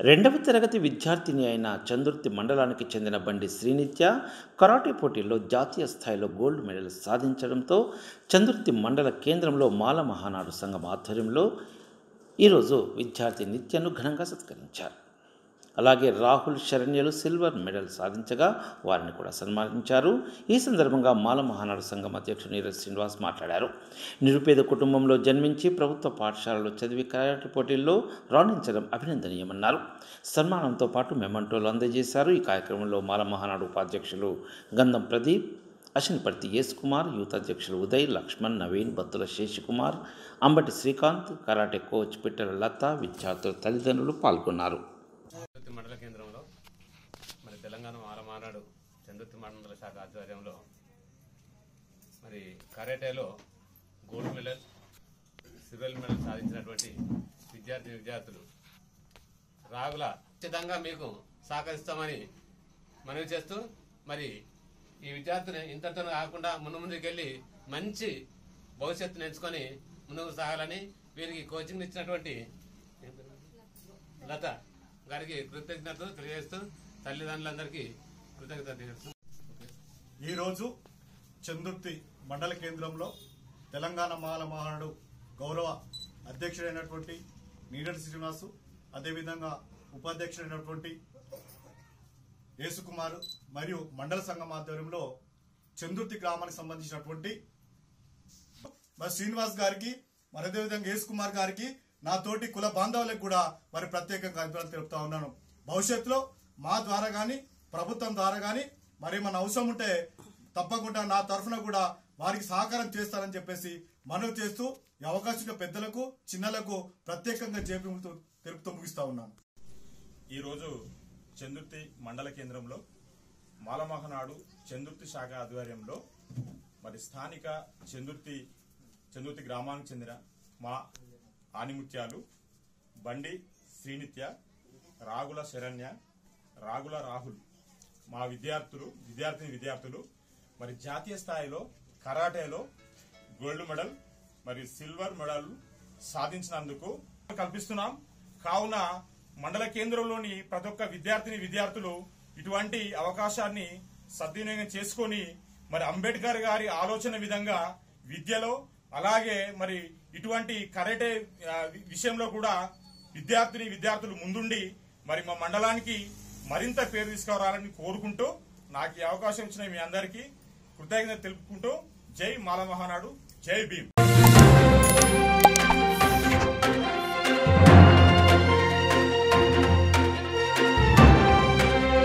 రెండవ తరగతి విద్యార్థిని అయిన చందుర్తి మండలానికి చెందిన బండి శ్రీనిత్య కరాటే పోటీల్లో జాతీయ స్థాయిలో గోల్డ్ మెడల్ సాధించడంతో చందుర్తి మండల కేంద్రంలో మాల మహానాడు సంఘం ఆధ్వర్యంలో ఈరోజు విద్యార్థి నిత్యను ఘనంగా సత్కరించారు అలాగే రాహుల్ శరణ్యలు సిల్వర్ మెడల్ సాధించగా వారిని కూడా సన్మానించారు ఈ సందర్భంగా మాల మహానాడు సంఘం అధ్యక్షుడు నీరజ్ శ్రీనివాస్ మాట్లాడారు నిరుపేద కుటుంబంలో జన్మించి ప్రభుత్వ పాఠశాలలో చదివి కరాటే పోటీల్లో రాణించడం అభినందనీయమన్నారు సన్మానంతో పాటు మెమంటోలు అందజేశారు ఈ కార్యక్రమంలో మాల మహానాడు ఉపాధ్యక్షులు గంధం ప్రదీప్ అశ్వినిపర్తి యేస్ కుమార్ యూత్ అధ్యక్షులు ఉదయ్ లక్ష్మణ్ నవీన్ బత్తుల శేషకుమార్ అంబటి శ్రీకాంత్ కరాటే కోచ్ పిట్టల లత విద్యార్థుల తల్లిదండ్రులు పాల్గొన్నారు చందుర్తి మండల కేంద్రంలో మరి తెలంగాణ మారమానాడు చందుర్తి మండల శాఖ ఆధ్వర్యంలో మరి కరాటేలో గోల్డ్ మెడల్ సిల్వర్ మెడల్ సాధించినటువంటి విద్యార్థి విద్యార్థులు రాగుల ఖచ్చితంగా మీకు సహకరిస్తామని మనవి చేస్తూ మరి ఈ విద్యార్థిని ఇంతటితో కాకుండా ముందు ముందుకెళ్ళి మంచి భవిష్యత్తును ఎంచుకొని ముందుకు సాగాలని వీరికి కోచింగ్ ఇచ్చినటువంటి లత గారికి కృతజ్ఞతలు తెలియజేస్తూ తల్లిదండ్రులందరికీ కృతజ్ఞత తెలియజేస్తూ ఈరోజు చందుర్తి మండల కేంద్రంలో తెలంగాణ మాల మహానాడు గౌరవ అధ్యక్షుడైనటువంటి నీడటి శ్రీనివాసు అదేవిధంగా ఉపాధ్యక్షుడైనటువంటి యేసుకుమార్ మరియు మండల సంఘం ఆధ్వర్యంలో చందుర్తి గ్రామానికి సంబంధించినటువంటి మరి శ్రీనివాస్ గారికి మరి అదేవిధంగా యేసు కుమార్ గారికి నా తోటి కుల బాంధవులకు కూడా మరి ప్రత్యేకంగా అభిప్రాయాలు తెలుపుతా ఉన్నాను భవిష్యత్తులో మా ద్వారా గాని ప్రభుత్వం ద్వారా గాని మరి మన అవసరం ఉంటే తప్పకుండా నా తరఫున కూడా వారికి సహకారం చేస్తారని చెప్పేసి మనవి చేస్తూ ఈ అవకాశం పెద్దలకు చిన్నలకు ప్రత్యేకంగా జేపీ తెలుపుతూ ముగిస్తా ఉన్నాను ఈరోజు చందుర్తి మండల కేంద్రంలో మాలమహనాడు చందుర్తి శాఖ ఆధ్వర్యంలో మరి స్థానిక చందుర్తి చందుర్తి గ్రామానికి చెందిన మా ఆనిముత్యాలు బండి శ్రీనిత్య రాగుల శరణ్య రాగుల రాహుల్ మా విద్యార్థులు విద్యార్థిని విద్యార్థులు మరి జాతీయ స్థాయిలో కరాటేలో గోల్డ్ మెడల్ మరి సిల్వర్ మెడల్ సాధించినందుకు కల్పిస్తున్నాం కావున మండల కేంద్రంలోని ప్రతి ఒక్క విద్యార్థిని విద్యార్థులు ఇటువంటి అవకాశాన్ని సద్వినియోగం చేసుకొని మరి అంబేద్కర్ గారి ఆలోచన విధంగా విద్యలో అలాగే మరి ఇటువంటి కరాటే ఆ, విషయంలో కూడా విద్యార్థిని విద్యార్థులు ముందుండి మరి మా మండలానికి మరింత పేరు తీసుకురావాలని కోరుకుంటూ నాకు ఈ అవకాశం ఇచ్చిన మీ అందరికీ కృతజ్ఞత తెలుపుకుంటూ జై మాల మహానాడు జై భీమ్